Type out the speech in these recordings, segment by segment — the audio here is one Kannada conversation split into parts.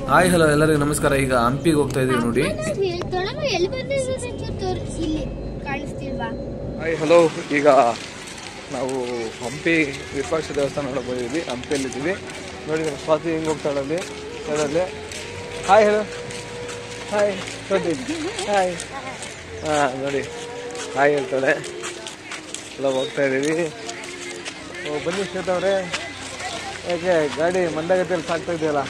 ಹಾಯ್ ಹಲೋ ಎಲ್ಲರಿಗೂ ನಮಸ್ಕಾರ ಈಗ ಹಂಪಿಗೆ ಹೋಗ್ತಾ ಇದೀವಿ ನೋಡಿ ಹೇಳ್ತಾಳೆ ಎಲ್ಲಿ ಬಂದಿರೋದು ತೋರಿಸಿ ಇಲ್ಲಿ ಕಾಣಿಸ್ತಿಲ್ವಾ ಹಾಯ್ ಹಲೋ ಈಗ ನಾವು ಹಂಪಿ ವಿರೂಪಾಕ್ಷ ದೇವಸ್ಥಾನ ನೋಡಕ್ ಬಂದಿದ್ವಿ ಹಂಪಿಯಲ್ಲಿದ್ದೀವಿ ನೋಡಿ ನಮ್ಮ ಸ್ವಾತಿ ಹೆಂಗೆ ಹೋಗ್ತಾಳೆ ಅಲ್ಲಿ ಅದರಲ್ಲಿ hi hello hi Swathi hi ಹಾಂ ನೋಡಿ ಹಾಯ್ ಹೇಳ್ತಾಳೆ ಎಲ್ಲ ಹೋಗ್ತಾ ಇದ್ದೀವಿ ಓ ಬನ್ನಿ ಶ್ವೇತವ್ರೆ ಯಾಕೆ ಗಾಡಿ ಮಂದಗತಿಯಲ್ಲಿ ಸಾಕ್ತಾ ಇದೆಯಲ್ಲ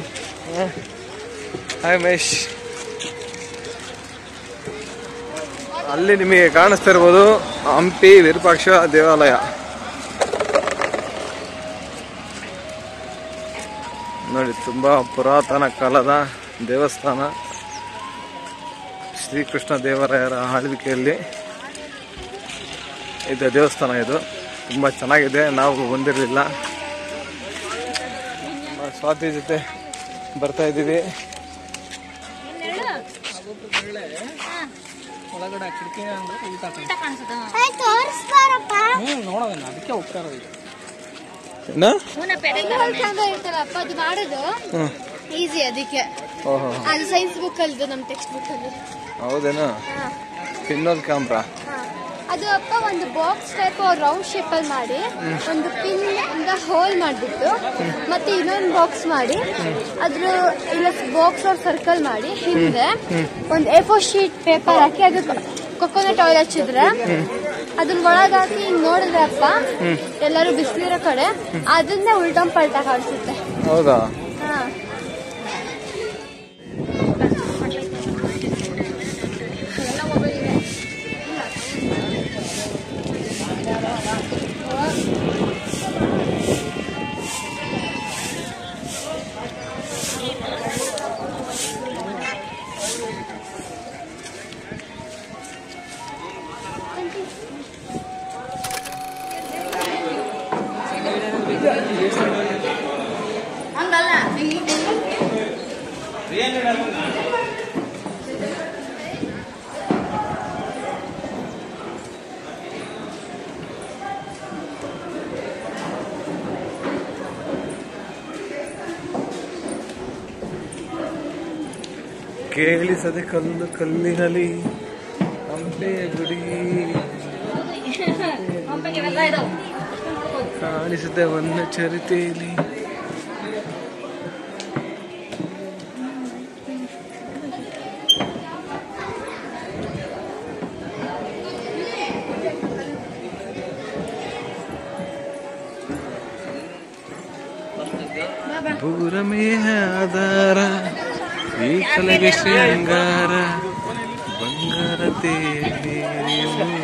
ಹಾಯ್ ಮಹೇಶ್ ಅಲ್ಲಿ ನಿಮಗೆ ಕಾಣಿಸ್ತಾ ಇರ್ಬೋದು ಹಂಪಿ ವಿರೂಪಾಕ್ಷ ದೇವಾಲಯ ನೋಡಿ ತುಂಬಾ ಪುರಾತನ ಕಾಲದ ದೇವಸ್ಥಾನ ಶ್ರೀಕೃಷ್ಣ ದೇವರಾಯರ ಆಳ್ವಿಕೆಯಲ್ಲಿ ಇದು ದೇವಸ್ಥಾನ ಇದು ತುಂಬಾ ಚೆನ್ನಾಗಿದೆ ನಾವು ಬಂದಿರಲಿಲ್ಲ ನಮ್ಮ ಸ್ವಾತಿ ಜೊತೆ ಬರ್ತಾ ಇದ್ದೀವಿ ಒಳಗಡೆ ಕಿಟಕಿ ಅಂದ್ರೆ ಊಟ ತೋರಿಸ್ಬಾರಪ್ಪ ಹ್ಮ್ ನೋಡೋದನ್ನ ಅದಕ್ಕೆ ಹೋಗ್ತಾ ಇರೋದು ಏನ ಇರ್ತಾರಪ್ಪ ಅದು ಮಾಡೋದು ಈಸಿ ಅದಕ್ಕೆ ಓಹೋ ಅದು ಸೈನ್ಸ್ ಬುಕ್ ಅಲ್ಲಿ ನಮ್ ಟೆಕ್ಸ್ಟ್ ಬುಕ್ ಅಲ್ಲಿ ಹೌದೇನು ಪಿನ್ನೋಲ್ ಕ್ಯಾಮ್ರಾ ಅದು ಅಪ್ಪ ಒಂದು ಬಾಕ್ಸ್ ಟೈಪ್ ರೌಂಡ್ ಶೇಪ್ ಅಲ್ಲಿ ಮಾಡಿ ಒಂದು ಪಿನ್ ಇಂದ ಹೋಲ್ ಮಾಡ್ಬಿಟ್ಟು ಮತ್ತೆ ಇನ್ನೊಂದು ಬಾಕ್ಸ್ ಮಾಡಿ ಅದ್ರ ಇಲ್ಲ ಬಾಕ್ಸ್ ಅವ್ರ ಸರ್ಕಲ್ ಮಾಡಿ ಹಿಂದೆ ಒಂದು ಎ ಫೋರ್ ಶೀಟ್ ಪೇಪರ್ ಹಾಕಿ ಅದು ಕೊಕೊನಟ್ ಆಯಿಲ್ ಹಚ್ಚಿದ್ರೆ ಅದನ್ನ ಒಳಗ್ ಹಾಕಿ ಹಿಂಗ್ ನೋಡಿದ್ರೆ ಅಪ್ಪ ಎಲ್ಲರೂ ಬಿಸಿಲಿರೋ ಕಡೆ ಅದನ್ನ ಉಲ್ಟಂ ಪಲ್ಟಾ ಕಾಣಿಸುತ್ತೆ ಹೌದಾ ಹಾ ಕೇಳಿಸದೆ ಕಲ್ಲು ಕಲ್ಲಿನಲ್ಲಿ ಹಂಪೆ ಗುಡಿ ಕಾಣಿಸದೆ ವನ್ನ ಚರಿತೆಯಲ್ಲಿ ಪೂರಮೇ ಆಧಾರ ಈ ಕಲೆಗೆ ಶೃಂಗಾರ ಬಂಗಾರ ತೇರಿ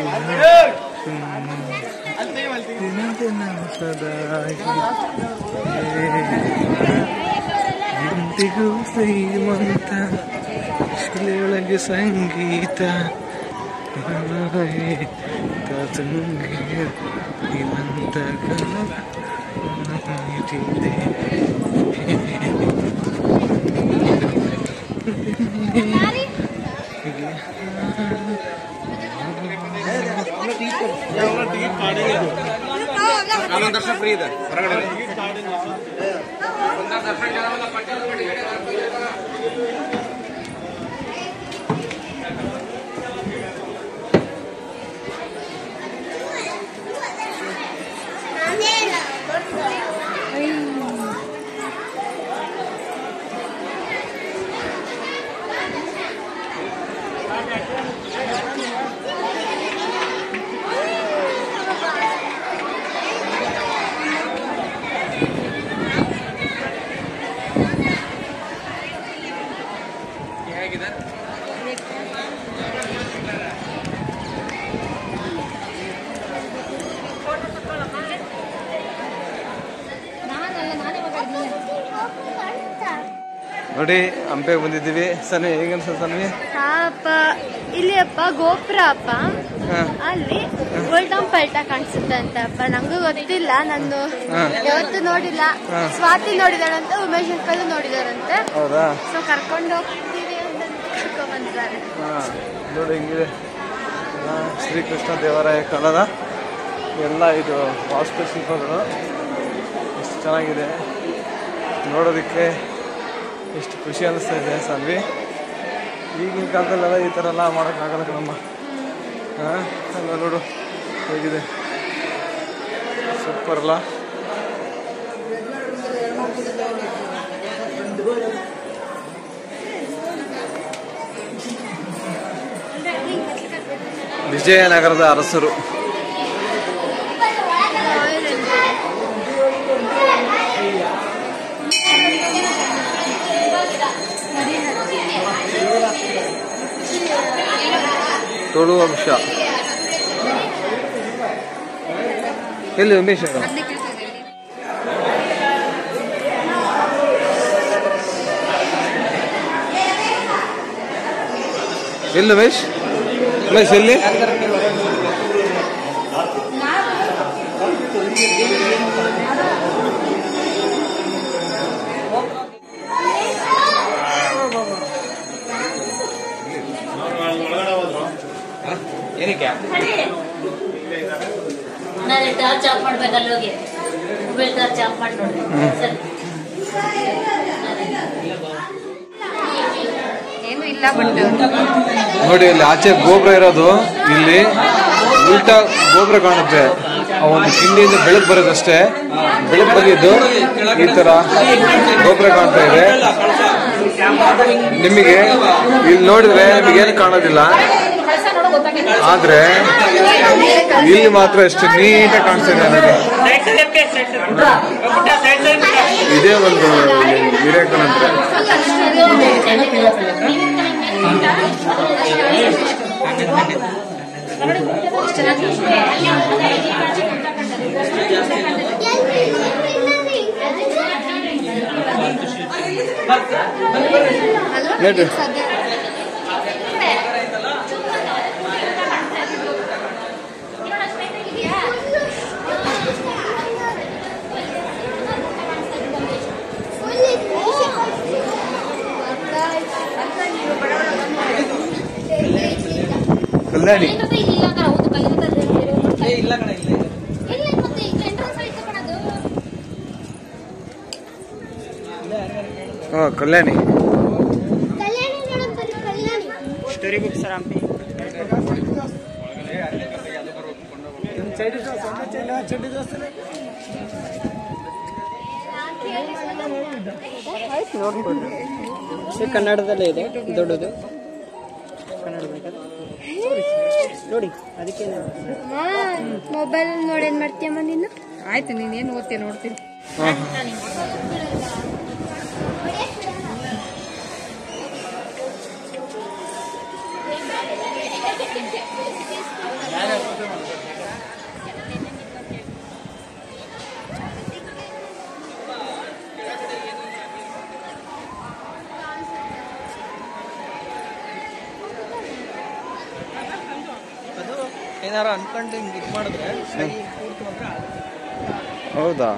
ದಿನ ದಿನ ಸದಾ ಇಂದಿಗೂ ಶ್ರೀಮಂತ ಶಿಲೆಯೊಳಗೆ ಸಂಗೀತ ತಂಗಿ ಇವಂತ ನೋಡಿ ಹಂಪೆಗೆ ಬಂದಿದ್ದೀವಿ ಸನ್ವಿ ಹೇಗೆ ಅನ್ಸುತ್ತೆ ಸನ್ವಿ ಹಾ ಅಪ್ಪ ಇಲ್ಲಿ ಅಪ್ಪ ಗೋಪುರ ಅಪ್ಪ ಹಾ ಅಲ್ಲಿ ಉಲ್ಟಂ ಪಲ್ಟಾ ಕಾಣಿಸುತ್ತೆ ಅಂತ ಅಪ್ಪ ನಂಗೂ ಗೊತ್ತಿಲ್ಲ ನಾನು ಹಾ. ಯಾವತ್ತೂ ನೋಡಿಲ್ಲ ಹಾ. ಸ್ವಾತಿ ನೋಡಿದಾಳಂತೆ ಉಮೇಶ್ ಅಂಕಲ್ ನೋಡಿದಾರಂತೆ ಹೌದಾ ಸೊ ಕರ್ಕೊಂಡು ಹೋಗ್ತೀವಿ ಅಂತ ಕರ್ಕೊಂಡ್ ಬಂದಿದ್ದಾರೆ ಹಾ ನೋಡಿ ಹೆಂಗಿದೆ ಹಾ, ಶ್ರೀಕೃಷ್ಣ ದೇವರಾಯ ಕಾಲದ ಎಲ್ಲ ಇದು ವಾಸ್ತುಶಿಲ್ಪಗಳು ಎಷ್ಟು ಚೆನ್ನಾಗಿದೆ ನೋಡೋದಕ್ಕೆ ಎಷ್ಟು ಖುಷಿ ಅನ್ನಿಸ್ತಾ ಇದೆ ಸಾಲ್ವಿ ಈಗಿನ ಕಾಲದಲ್ಲೆಲ್ಲ ಈ ಥರ ಎಲ್ಲ ಮಾಡೋಕ್ಕಾಗಲ್ಲ ಕಣಮ್ಮ ಹಾಂ ಅಲ್ಲ ನೋಡು ಹೇಗಿದೆ ಸೂಪರ್ ಅಲ್ಲ ವಿಜಯನಗರದ ಅರಸರು ತುಳು ವಂಶ ಎಲ್ಲಿ ಉಮೇಶ್ ಅವರು ಎಲ್ಲಿ ಉಮೇಶ್ ಉಮೇಶ್ ಎಲ್ಲಿ ನಾನು ಟಾರ್ಚ್ ಆಫ್ ಮಾಡ್ಬೇಕಲ್ಲ ಹೋಗಿ ಮೊಬೈಲ್ ಟಾರ್ಚ್ ಆಫ್ ಮಾಡಿ ನೋಡ್ರಿ ಸರಿ ಏನು ಇಲ್ಲ ಬಟ್ ನೋಡಿ ಇಲ್ಲಿ ಆಚೆ ಗೋಪುರ ಇರೋದು ಇಲ್ಲಿ ಉಲ್ಟಾ ಗೋಪುರ ಕಾಣುತ್ತೆ ಆ ಒಂದು ಕಿಂಡಿಯಿಂದ ಬೆಳಕು ಬರೋದಷ್ಟೇ ಬೆಳಕು ಬಂದಿದ್ದು ಈ ತರ ಗೋಪುರ ಕಾಣ್ತಾ ಇದೆ ನಿಮಗೆ ಇಲ್ಲಿ ನೋಡಿದ್ರೆ ನಿಮಗೇನು ಕಾಣೋದಿಲ್ಲ ಆದ್ರೆ ಇಲ್ಲಿ ಮಾತ್ರ ಎಷ್ಟು ನೀಟಾಗಿ ಕಾಣಿಸ್ತಾ ಇದೆ ನನಗೆ ಇದೇ ಒಂದು ಮಿರಾಕಲ್ ಅಂದ್ರೆ ನೋಡ್ರಿ ಕಲ್ಯಾಣಿ ಇಲ್ಲ ಕಣ ಇಲ್ಲ ಇಲ್ಲ ಹಾ Kalyani Kalyani madam Kalyani story book sir Hampi ಕನ್ನಡದಲ್ಲೇ ಇದೆ ದೊಡ್ಡದು ಕನ್ನಡ ಬೇಕಾದ್ರೆ ನೋಡಿ ಅದಕ್ಕೆ ಮೊಬೈಲ್ ನೋಡಿ ಏನ್ ಮಾಡ್ತೀಯಮ್ಮ ನೀನು ಆಯ್ತು ನೀನೇನು ಓದ್ತೀಯ ನೋಡ್ತೀನಿ ಹಾ ಅದು ಏನಾರ ಅನ್ಕೊಂಡು ಹಿಂಗೆ ಇದು ಮಾಡಿದ್ರೆ ಕೈ ಕೂರ್ತು ಅಂದ್ರೆ ಆಗುತ್ತೆ. ಹೌದಾ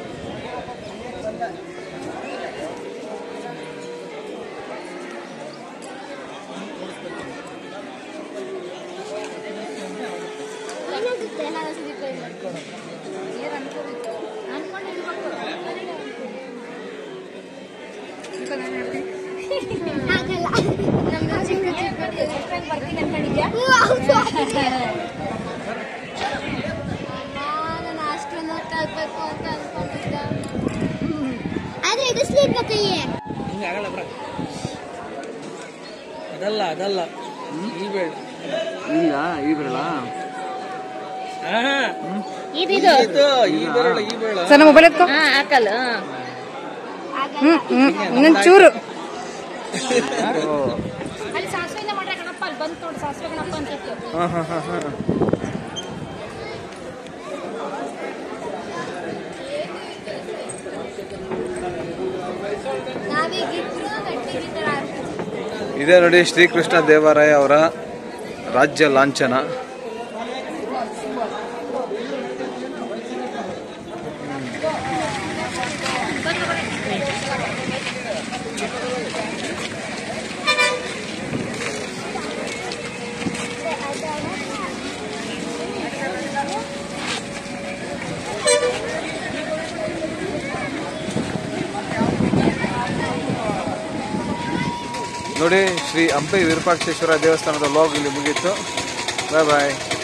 ಏನಾಗುತ್ತೆ ನಾನು ಸ್ವಲ್ಪ try ಮಾಡ್ತೀನಿ. ಅನ್ಕೊಂಡು ಇರ್ಬೇಕು. ಆಗಲ್ಲ. ನಮ್ದು ಚಿಕ್ಕ ಚಿಕ್ಕ ಬರ್ತೀನಿ ಅನ್ಕೊಂಡಿದ್ಯಾ ನಾನು ಆಸ್ಟ್ರೋನಾಟ್ ಆಗ್ಬೇಕು ಅಂತ ಅನ್ಕೊಂಡಿದ್ದೆ ಆದ್ರೆ ಇಡಿಸ್ಲಿಲ್ಲ ಕೈಯೇ ಹಿಂಗೆ ಆಗಲ್ಲ ಬ್ರ ಅದಲ್ಲ ಅದಲ್ಲ ಈ ಬೇಡ ಇಲ್ಲ ಈ ಬರಲ್ಲ ಇದು ಈ ಬೆರಳು ಈ ಬೆರಳು ಸಣ್ಣ ಮೊಬೈಲ್ ಎತ್ಕೊ ಹಾ ಹಾಕಲ್ಲ ಹ್ಮ್ ಹ್ಮ್ ಇನ್ನೊಂದ್ ಚೂರು ಅಲ್ಲಿ ಸಾಸಿವೆಯಿಂದ ಮಾಡ್ರೆ ಗಣಪ ಅಲ್ಲಿ ಬಂದು ನೋಡಿ ಸಾಸಿವೆ ಗಣಪ ಅಂತ ಇತ್ತು. ಹಾ ಹಾ ಹಾ ಹಾ ನಾವೀಗಿಬ್ರು ಗಟ್ಟಿಗೆ ಈ ಥರ ಆಡ್ತೀವಿ. ಇದೇ ನೋಡಿ ಶ್ರೀಕೃಷ್ಣ ದೇವರಾಯ ಅವರ ರಾಜ್ಯ ಲಾಂಛನ ನೋಡಿ ಶ್ರೀ ಹಂಪಿ ವಿರೂಪಾಕ್ಷೇಶ್ವರ ದೇವಸ್ಥಾನದ ಲಾಗ್ ಇಲ್ಲಿ ಮುಗೀತು ಬಾಯ್ ಬಾಯ್